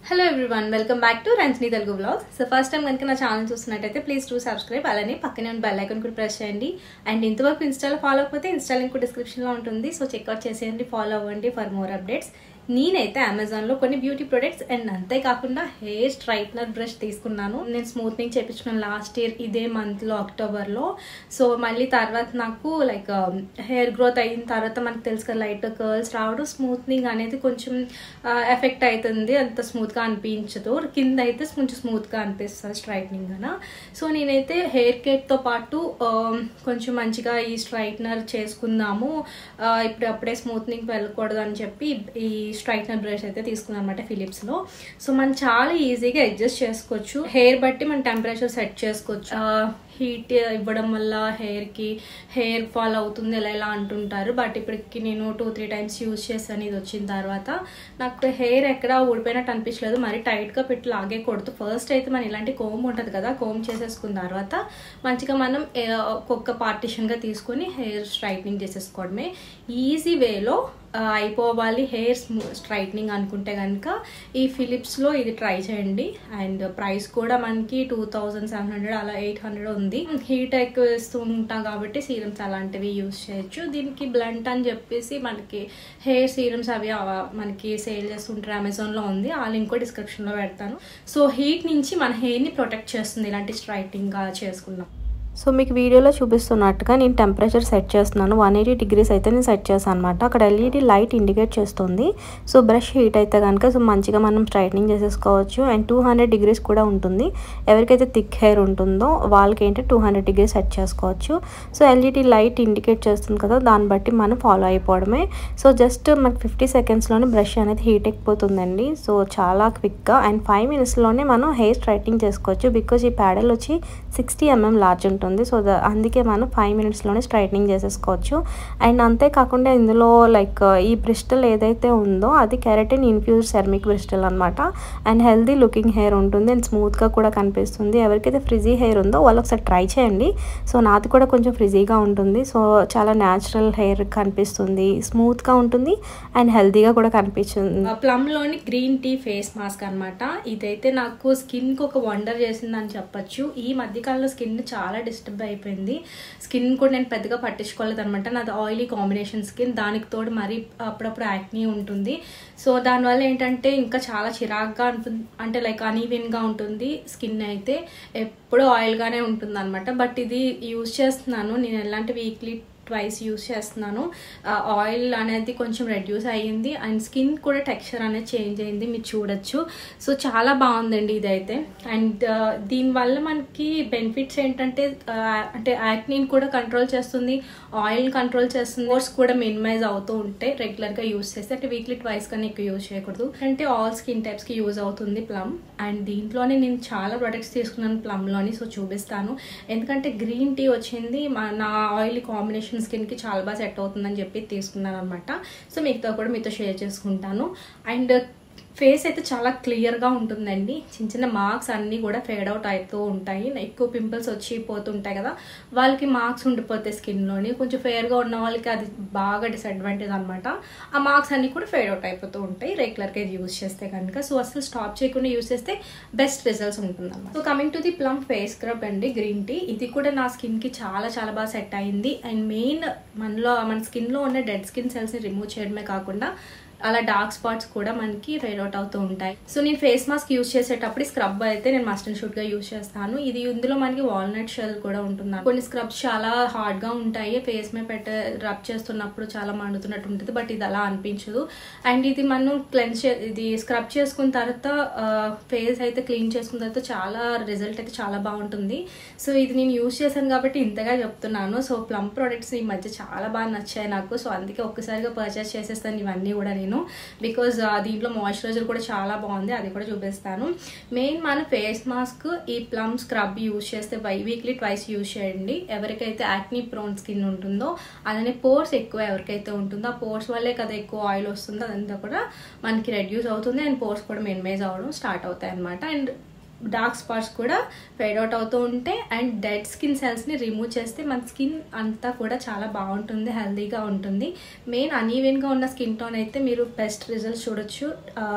hello everyone welcome back to Ranjani Telugu blog so first time కనుక నా channel చూస్తున్నట్టయితే please two subscribe అలానే పక్కనే ఉన్న బెల్ ఐకాన్ కూడా ప్రెస్ చేయండి అండ్ ఇంతవరకు ఇన్స్టాలో ఫాలో అవ్వకపోతే ఇన్స్టా లింక్ డిస్క్రిప్షన్లో ఉంటుంది సో చెక్అవుట్ చేసేయండి ఫాలో అవ్వండి ఫర్ మోర్ అప్డేట్స్ నేనైతే అమెజాన్లో కొన్ని బ్యూటీ ప్రొడక్ట్స్ అండ్ అంతేకాకుండా హెయిర్ స్ట్రైట్నర్ బ్రష్ తీసుకున్నాను నేను స్మూత్నింగ్ చేయించుకున్నాను లాస్ట్ ఇయర్ ఇదే మంత్లో అక్టోబర్లో సో మళ్ళీ తర్వాత నాకు లైక్ హెయిర్ గ్రోత్ అయిన తర్వాత మనకు తెలుసు కదా లైట్ కర్ల్స్ రావడం స్మూత్నింగ్ అనేది కొంచెం ఎఫెక్ట్ అవుతుంది అంత స్మూత్గా అనిపించదు కింద అయితే కొంచెం స్మూత్గా అనిపిస్తుంది స్ట్రైట్నింగ్ అన సో నేనైతే హెయిర్ కేర్తో పాటు ఆ, కొంచెం మంచిగా ఈ స్ట్రైట్నర్ చేసుకుందాము ఆ, ఇప్పుడు అప్పుడే స్మూత్నింగ్ వెళ్ళకూడదు అని చెప్పి ఈ స్ట్రైట్నర్ బ్రష్ అయితే తీసుకున్నాను అనమాట ఫిలిప్స్లో సో మనం చాలా ఈజీగా అడ్జస్ట్ చేసుకోవచ్చు హెయిర్ బట్టి మనం టెంపరేచర్ సెట్ చేసుకోవచ్చు హీట్ ఇవ్వడం వల్ల హెయిర్కి హెయిర్ ఫాల్ అవుతుంది ఇలా ఇలా అంటుంటారు బట్ ఇప్పటికి నేను టూ త్రీ టైమ్స్ యూజ్ చేశాను ఇది వచ్చిన తర్వాత నాకు హెయిర్ ఎక్కడ ఊడిపోయినట్టు అనిపించలేదు మరి టైట్గా పెట్టి లాగేకూడదు ఫస్ట్ అయితే మనం ఇలాంటి కోమ్ ఉంటుంది కదా కోమ్ చేసేసుకున్న తర్వాత మంచిగా మనం ఏ, ఒక్కొక్క పార్టిషన్గా తీసుకొని హెయిర్ స్ట్రైట్నింగ్ చేసేసుకోవడమే ఈజీ వేలో ఆ, అయిపోవాలి హెయిర్ స్ట్రైట్నింగ్ అనుకుంటే కనుక ఈ ఫిలిప్స్లో ఇది ట్రై చేయండి అండ్ ప్రైస్ కూడా మనకి టూ థౌజండ్ సెవెన్ హండ్రెడ్ అలా ఎయిట్ హండ్రెడ్ ఉంది హీట్ ఎక్కువ వేస్తూ ఉంటాం కాబట్టి సీరమ్స్ అలాంటివి యూస్ చేయొచ్చు దీనికి బ్లంట్ అని చెప్పేసి మనకి హెయిర్ సీరమ్స్ అవి అవ- మనకి సేల్ చేస్తుంటారు అమెజాన్లో ఉంది ఆ లింక్ కూడా డిస్క్రిప్షన్లో పెడతాను సో హీట్ నుంచి మన హెయిర్ని ప్రొటెక్ట్ చేస్తుంది ఇలాంటి స్ట్రైటింగ్ చేసుకున్నాం సో మీకు వీడియోలో చూపిస్తున్నట్టుగా నేను టెంపరేచర్ సెట్ చేస్తున్నాను వన్ ఎయిటీ డిగ్రీస్ అయితే నేను సెట్ చేశాను అనమాట అక్కడ ఎల్ఈడి లైట్ ఇండికేట్ చేస్తుంది సో బ్రష్ హీట్ అయితే కనుక సో మంచిగా మనం స్ట్రైట్నింగ్ చేసేసుకోవచ్చు అండ్ టూ హండ్రెడ్ డిగ్రీస్ కూడా ఉంటుంది ఎవరికైతే థిక్ హెయిర్ ఉంటుందో వాళ్ళకి ఏంటంటే టూ హండ్రెడ్ డిగ్రీస్ సెట్ చేసుకోవచ్చు సో ఎల్ఈడి లైట్ ఇండికేట్ చేస్తుంది కదా దాన్ని బట్టి మనం ఫాలో అయిపోవడమే సో జస్ట్ మనకి ఫిఫ్టీ సెకండ్స్లోనే బ్రష్ అనేది హీట్ ఎక్కిపోతుందండి సో చాలా క్విక్గా అండ్ ఫైవ్ మినిట్స్లోనే మనం హెయిర్ స్ట్రైట్నింగ్ చేసుకోవచ్చు బికాజ్ ఈ ప్యాడల్ వచ్చి సిక్స్టీ ఎంఎం లార్జ్ ఉంటుంది సో ద- అందుకే మనం ఫైవ్ మినిట్స్లోనే స్ట్రైట్నింగ్ చేసేసుకోవచ్చు అండ్ అంతేకాకుండా ఇందులో లైక్ ఈ బ్రిస్టల్ ఏదైతే ఉందో అది కెరటిన్ ఇన్ఫ్యూజ్ సెర్మిక్ బ్రిస్టల్ అనమాట అండ్ హెల్దీ లుకింగ్ హెయిర్ ఉంటుంది అండ్ స్మూత్గా కూడా కనిపిస్తుంది ఎవరికైతే ఫ్రిజీ హెయిర్ ఉందో వాళ్ళు ఒకసారి ట్రై చేయండి సో నాది కూడా కొంచెం ఫ్రిజీగా ఉంటుంది సో చాలా న్యాచురల్ హెయిర్ కనిపిస్తుంది స్మూత్గా ఉంటుంది అండ్ హెల్దీగా కూడా కనిపిస్తుంది ప్లమ్ లోని గ్రీన్ టీ ఫేస్ మాస్క్ అన్నమాట ఇదైతే నాకు స్కిన్ కి ఒక వండర్ చేసిందని చెప్పొచ్చు ఈ మధ్యకాలంలో స్కిన్ చాలా డిస్టర్బ్ అయిపోయింది స్కిన్ కూడా నేను పెద్దగా పట్టించుకోలేదు అనమాట నాది ఆయిలీ కాంబినేషన్ స్కిన్ దానికి తోడు మరీ అప్పుడప్పుడు యాక్నీ ఉంటుంది సో దానివల్ల ఏంటంటే ఇంకా చాలా చిరాగ్గా ఉంటుంది అంటే లైక్ గా ఉంటుంది స్కిన్ అయితే ఎప్పుడూ ఆయిల్గానే ఉంటుంది అనమాట బట్ ఇది యూజ్ చేస్తున్నాను నేను ఎలాంటి వీక్లీ ట్వైస్ యూస్ చేస్తున్నాను ఆయిల్ అనేది కొంచెం రెడ్యూస్ అయ్యింది అండ్ స్కిన్ కూడా టెక్స్చర్ అనేది చేంజ్ అయింది మీరు చూడొచ్చు సో చాలా బాగుందండి ఇదైతే అండ్ దీనివల్ల మనకి బెనిఫిట్స్ ఏంటంటే ఆ, అంటే యాక్నీని కూడా కంట్రోల్ చేస్తుంది ఆయిల్ కంట్రోల్ చేస్తుంది ఓర్స్ కూడా మినిమైజ్ అవుతూ ఉంటే రెగ్యులర్గా యూస్ చేస్తే అంటే వీక్లీ ట్వైస్ కన్నా ఎక్కువ యూజ్ చేయకూడదు అంటే ఆల్ స్కిన్ టైప్స్కి యూజ్ అవుతుంది ప్లమ్ అండ్ దీంట్లోనే నేను చాలా ప్రొడక్ట్స్ తీసుకున్నాను ప్లమ్లోని సో చూపిస్తాను ఎందుకంటే గ్రీన్ టీ వచ్చింది మా నా ఆయిల్ కాంబినేషన్ స్కిన్కి చాలా బాగా సెట్ అవుతుందని చెప్పి తీసుకున్నాను అనమాట సో మీతో కూడా మీతో షేర్ చేసుకుంటాను అండ్ ఫేస్ అయితే చాలా క్లియర్గా ఉంటుందండి చిన్న చిన్న మార్క్స్ అన్నీ కూడా ఫేడ్ అవుట్ అవుతూ ఉంటాయి ఎక్కువ పింపుల్స్ వచ్చి పోతుంటాయి కదా వాళ్ళకి మార్క్స్ ఉండిపోతాయి స్కిన్లోని కొంచెం ఫేర్గా ఉన్న వాళ్ళకి అది బాగా డిసడ్వాంటేజ్ అనమాట ఆ మార్క్స్ అన్నీ కూడా ఫేడ్ అవుట్ అయిపోతూ ఉంటాయి రెగ్యులర్గా ఇది యూస్ చేస్తే కనుక సో అసలు స్టాప్ చేయకుండా యూస్ చేస్తే బెస్ట్ రిజల్ట్స్ ఉంటుందన్నమాట so coming to the plum face scrub అండి గ్రీన్ టీ ఇది కూడా నా స్కిన్కి చాలా చాలా బాగా సెట్ అయింది అండ్ మెయిన్ మనలో మన స్కిన్లో ఉన్న డెడ్ స్కిన్ సెల్స్ని రిమూవ్ చేయడమే కాకుండా అలా డార్క్ స్పాట్స్ కూడా మనకి ఫేడ్ అవుట్ అవుతూ ఉంటాయి సో నేను ఫేస్ మాస్క్ యూస్ చేసేటప్పుడు స్క్రబ్ అయితే నేను మస్ట్ అండ్ షూట్ గా యూస్ చేస్తాను ఇది ఇందులో మనకి వాల్నట్ షెల్ కూడా ఉంటుంది కొన్ని స్క్రబ్స్ చాలా హార్డ్ గా ఉంటాయి ఫేస్ మీద పెట్ట రబ్ చేస్తున్నప్పుడు చాలా మండుతున్నట్టు ఉంటుంది బట్ ఇది అలా అనిపించదు అండ్ ఇది మనం క్లెన్స్ ఇది స్క్రబ్ చేసుకున్న తర్వాత ఫేస్ అయితే క్లీన్ చేసుకున్న తర్వాత చాలా రిజల్ట్ అయితే చాలా బాగుంటుంది సో ఇది నేను యూస్ చేశాను కాబట్టి ఇంతగా చెప్తున్నాను సో ప్లమ్ ప్రొడక్ట్స్ ఈ మధ్య చాలా బాగా నచ్చాయి నాకు సో అందుకే ఒక్కసారిగా పర్చేస్ చేసేస్తాను ఇవన్నీ కూడా నేను బికాజ్ దీంట్లో మాయిశ్చరైజర్ కూడా చాలా బాగుంది అది కూడా చూపిస్తాను మెయిన్ మన ఫేస్ మాస్క్ ఈ ప్లమ్ స్క్రబ్ యూస్ చేస్తే వై వీక్లీ ట్వైస్ యూస్ చేయండి ఎవరికైతే యాక్నీ ప్రోన్ స్కిన్ ఉంటుందో అలానే పోర్స్ ఎక్కువ ఎవరికైతే ఉంటుందో ఆ పోర్స్ వల్లే కదా ఎక్కువ ఆయిల్ వస్తుందో అదంతా కూడా మనకి రెడ్యూస్ అవుతుంది అండ్ పోర్స్ కూడా మినిమైజ్ అవ్వడం స్టార్ట్ అవుతాయి అనమాట అండ్ డార్క్ స్పాట్స్ కూడా ఫేడ్ అవుట్ అవుతూ ఉంటే అండ్ డెడ్ స్కిన్ సెల్స్ని రిమూవ్ చేస్తే మన స్కిన్ అంతా కూడా చాలా బాగుంటుంది హెల్తీగా ఉంటుంది మెయిన్ అనీవెన్గా ఉన్న స్కిన్ టోన్ అయితే మీరు బెస్ట్ రిజల్ట్స్ చూడొచ్చు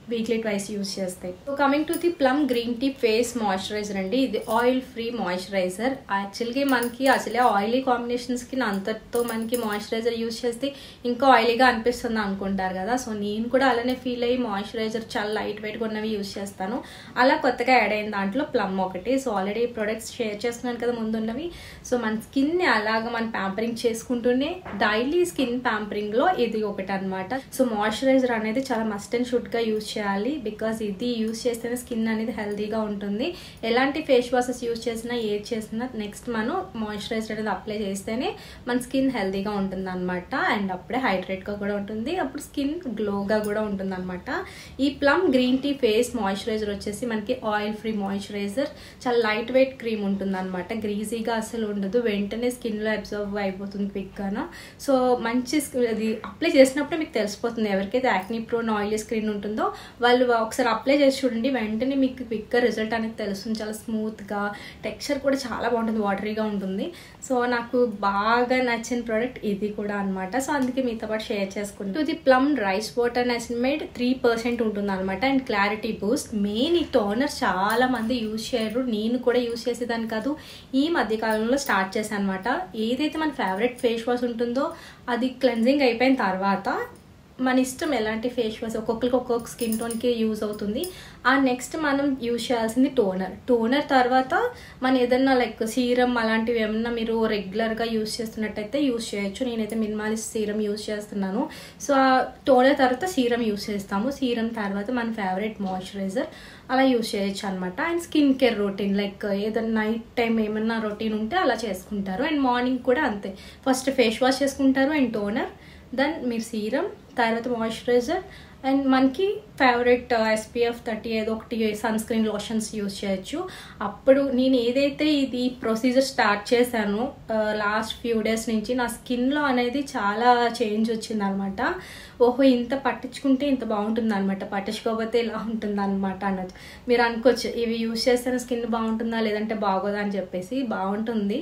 వీక్లీ ట్వైస్ యూస్ చేస్తాయి so coming to the plum green tea face moisturiser అండి ఇది ఆయిల్ ఫ్రీ మాయిశ్చరైజర్ యాక్చువల్గా మనకి అసలే ఆయిలీ కాంబినేషన్స్కి అంతటితో మనకి మాయిశ్చరైజర్ యూస్ చేస్తే ఇంకా ఆయిలీగా అనిపిస్తుంది అనుకుంటారు కదా సో నేను కూడా అలానే ఫీల్ అయ్యి మాయిశ్చరైజర్ చాలా లైట్ వెయిట్గా ఉన్నవి యూస్ చేస్తాను అలా కొత్తగా యాడ్ అయిన దాంట్లో ప్లమ్ ఒకటి సో ఆల్రెడీ ప్రొడక్ట్స్ షేర్ చేస్తున్నాను కదా ముందున్నవి సో మన స్కిన్ని అలాగా మన ప్యాంపరింగ్ చేసుకుంటూనే డైలీ స్కిన్ ప్యాంపరింగ్లో ఇది ఒకటి అనమాట సో మాయిశ్చరైజర్ అనేది చాలా మస్ట్ అండ్ షుడ్గా యూస్ చేయాలి బికాస్ ఇది యూస్ చేస్తేనే స్కిన్ అనేది హెల్తీగా ఉంటుంది ఎలాంటి ఫేస్ వాషెస్ యూస్ చేసినా ఏది చేసినా నెక్స్ట్ మనం మాయిశ్చరైజర్ అనేది అప్లై చేస్తేనే మన స్కిన్ హెల్తీగా ఉంటుంది అనమాట అండ్ అప్పుడే హైడ్రేట్గా కూడా ఉంటుంది అప్పుడు స్కిన్ గ్లోగా కూడా ఉంటుంది అనమాట ఈ plum green tea face moisturiser వచ్చేసి మనకి ఆయిల్ ఫ్రీ మాయిశ్చరైజర్ చాలా లైట్ వెయిట్ క్రీమ్ ఉంటుంది అనమాట గ్రీజీగా అసలు ఉండదు వెంటనే స్కిన్లో అబ్జర్వ్ అయిపోతుంది క్విక్గాను సో మంచి అది అప్లై చేసినప్పుడు మీకు తెలిసిపోతుంది ఎవరికైతే యాక్నీ ప్రోన్ ఆయిలీ స్కిన్ ఉంటుందో వాళ్ళు ఒకసారి అప్లై చేసి చూడండి వెంటనే మీకు క్విక్గా రిజల్ట్ అనేది తెలుస్తుంది చాలా స్మూత్గా టెక్స్చర్ కూడా చాలా బాగుంటుంది వాటరీగా ఉంటుంది సో నాకు బాగా నచ్చిన ప్రోడక్ట్ ఇది కూడా అనమాట సో అందుకే మీతో పాటు షేర్ చేసుకుంటూ ఇది plum rice water niacinamide three percent ఉంటుంది అనమాట అండ్ క్లారిటీ బూస్ట్ మెయిన్ ఈ టోనర్ చాలా మంది యూజ్ చేయరు నేను కూడా యూజ్ చేసేదాన్ని కాదు ఈ మధ్య కాలంలో స్టార్ట్ చేశాను అనమాట ఏదైతే మన ఫేవరెట్ ఫేస్ వాష్ ఉంటుందో అది క్లెన్జింగ్ అయిపోయిన తర్వాత మన ఇష్టం ఎలాంటి ఫేస్ వాష్ ఒక్కొక్కరికి ఒక్కొక్క స్కిన్ టోన్కి యూజ్ అవుతుంది ఆ నెక్స్ట్ మనం యూజ్ చేయాల్సింది టోనర్ టోనర్ తర్వాత మన ఏదన్నా లైక్ సీరం అలాంటివి ఏమన్నా మీరు రెగ్యులర్గా యూజ్ చేస్తున్నట్టయితే యూజ్ చేయొచ్చు నేనైతే మినిమాలిస్ట్ సీరం యూజ్ చేస్తున్నాను సో ఆ టోనర్ తర్వాత సీరం యూజ్ చేస్తాము సీరం తర్వాత మన ఫేవరెట్ మాయిశ్చరైజర్ అలా యూజ్ చేయొచ్చు అనమాట and skin care routine like ఏదైనా నైట్ టైం ఏమన్నా రొటీన్ ఉంటే అలా చేసుకుంటారు అండ్ మార్నింగ్ కూడా అంతే ఫస్ట్ ఫేస్ వాష్ చేసుకుంటారు అండ్ టోనర్ దెన్ మీరు సీరం తర్వాత మాయిశ్చరైజర్ అండ్ మనకి ఫేవరెట్ ఎస్పీఎఫ్ థర్టీ ఏదో ఒకటి సన్ స్క్రీన్ లోషన్స్ యూజ్ చేయొచ్చు అప్పుడు నేను ఏదైతే ఇది ప్రొసీజర్ స్టార్ట్ చేశానో లాస్ట్ ఫ్యూ డేస్ నుంచి నా స్కిన్లో అనేది చాలా చేంజ్ వచ్చింది అనమాట ఓహో ఇంత పట్టించుకుంటే ఇంత బాగుంటుంది అనమాట పట్టించుకోకపోతే ఇలా ఉంటుంది అనమాట అన్నది మీరు అనుకోవచ్చు ఇవి యూజ్ చేస్తే స్కిన్ బాగుంటుందా లేదంటే బాగోదా అని చెప్పేసి బాగుంటుంది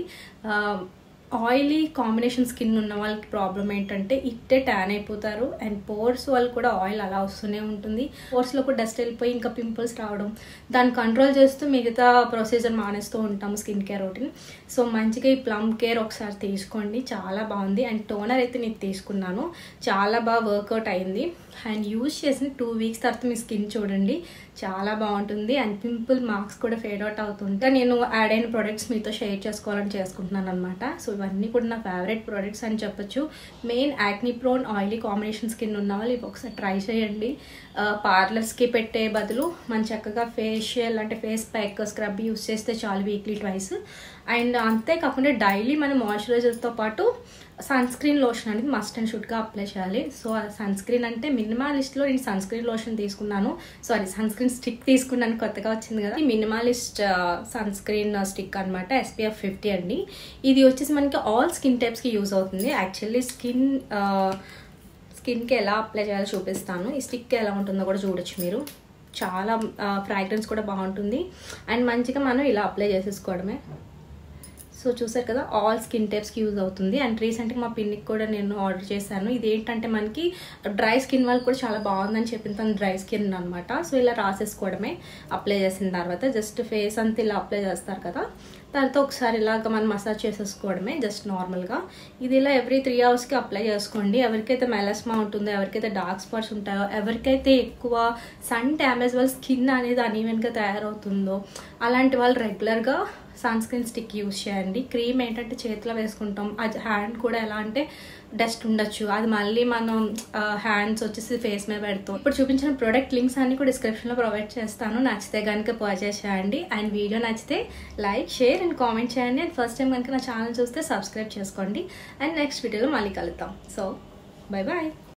ఆయిలీ కాంబినేషన్ స్కిన్ ఉన్న వాళ్ళకి ప్రాబ్లం ఏంటంటే ఇట్టే ట్యాన్ అయిపోతారు అండ్ పోర్స్ వాళ్ళు కూడా ఆయిల్ అలా వస్తూనే ఉంటుంది పోర్స్లో కూడా డస్ట్ వెళ్ళిపోయి ఇంకా పింపుల్స్ రావడం దాన్ని కంట్రోల్ చేస్తూ మిగతా ప్రొసీజర్ మానేస్తూ ఉంటాము స్కిన్ కేర్ రొటీన్ సో మంచిగా ఈ ప్లమ్ కేర్ ఒకసారి తీసుకోండి చాలా బాగుంది అండ్ టోనర్ అయితే నేను తీసుకున్నాను చాలా బాగా వర్కౌట్ అయింది అండ్ యూజ్ చేసిన టూ వీక్స్ తర్వాత మీ స్కిన్ చూడండి చాలా బాగుంటుంది అండ్ పింపుల్ మార్క్స్ కూడా ఫేడ్ అవుట్ అవుతుంటే నేను యాడ్ అయిన ప్రొడక్ట్స్ మీతో షేర్ చేసుకోవాలని చేసుకుంటున్నాను అనమాట సో ఇవన్నీ కూడా నా ఫేవరెట్ ప్రొడక్ట్స్ అని చెప్పొచ్చు main acne prone oily combination skin ఉన్న వాళ్ళు ఇవి ఒకసారి ట్రై చేయండి పార్లర్స్కి పెట్టే బదులు మన చక్కగా ఫేషియల్ అంటే ఫేస్ ప్యాక్ స్క్రబ్ యూస్ చేస్తే చాలు వీక్లీ ట్వైస్ అండ్ అంతేకాకుండా డైలీ మనం మాయిశ్చరైజర్తో పాటు సన్ స్క్రీన్ లోషన్ అనేది మస్ట్ అండ్ షుడ్గా అప్లై చేయాలి సో సన్ స్క్రీన్ అంటే మినిమాలిస్ట్లో నేను సన్ స్క్రీన్ లోషన్ తీసుకున్నాను సారీ సన్ స్క్రీన్ స్టిక్ తీసుకున్నాను కొత్తగా వచ్చింది కదా ఈ మినిమాలిస్ట్ సన్ స్క్రీన్ స్టిక్ అనమాట ఎస్పీఎఫ్ ఫిఫ్టీ అండి ఇది వచ్చేసి మనకి ఆల్ స్కిన్ టైప్స్కి యూజ్ అవుతుంది యాక్చువల్లీ స్కిన్ స్కిన్కి ఎలా అప్లై చేయాలో చూపిస్తాను ఈ స్టిక్ ఎలా ఉంటుందో కూడా చూడొచ్చు మీరు చాలా ఫ్రాగ్రెన్స్ కూడా బాగుంటుంది అండ్ మంచిగా మనం ఇలా అప్లై చేసేసుకోవడమే సో చూసారు కదా ఆల్ స్కిన్ టైప్స్కి యూజ్ అవుతుంది అండ్ రీసెంట్గా మా పిన్నికి కూడా నేను ఆర్డర్ చేశాను ఇది ఏంటంటే మనకి డ్రై స్కిన్ వాళ్ళకి కూడా చాలా బాగుందని చెప్పింది తను డ్రై స్కిన్ అనమాట సో ఇలా రాసేసుకోవడమే అప్లై చేసిన తర్వాత జస్ట్ ఫేస్ అంతా ఇలా అప్లై చేస్తారు కదా తర్వాత ఒకసారి ఇలాగ మనం మసాజ్ చేసేసుకోవడమే జస్ట్ నార్మల్గా ఇది ఇలా ఎవ్రీ త్రీ అవర్స్కి అప్లై చేసుకోండి ఎవరికైతే మెలస్మా ఉంటుందో ఎవరికైతే డార్క్ స్పాట్స్ ఉంటాయో ఎవరికైతే ఎక్కువ సన్ డ్యామేజ్ వల్ల స్కిన్ అనేది అనీవెన్గా తయారవుతుందో అలాంటి వాళ్ళు రెగ్యులర్గా సన్ స్క్రీన్ స్టిక్ యూస్ చేయండి క్రీమ్ ఏంటంటే చేతిలో వేసుకుంటాం అది హ్యాండ్ కూడా ఎలా అంటే డస్ట్ ఉండొచ్చు అది మళ్ళీ మనం హ్యాండ్స్ వచ్చేసి ఫేస్ మీద పెడతాం ఇప్పుడు చూపించిన ప్రోడక్ట్ లింక్స్ అన్ని కూడా డిస్క్రిప్షన్లో ప్రొవైడ్ చేస్తాను నచ్చితే కనుక పర్చేస్ చేయండి అండ్ వీడియో నచ్చితే లైక్ షేర్ అండ్ కామెంట్ చేయండి అండ్ ఫస్ట్ టైం కనుక నా ఛానల్ చూస్తే సబ్స్క్రైబ్ చేసుకోండి అండ్ నెక్స్ట్ వీడియోలో మళ్ళీ కలుద్దాం సో బై బాయ్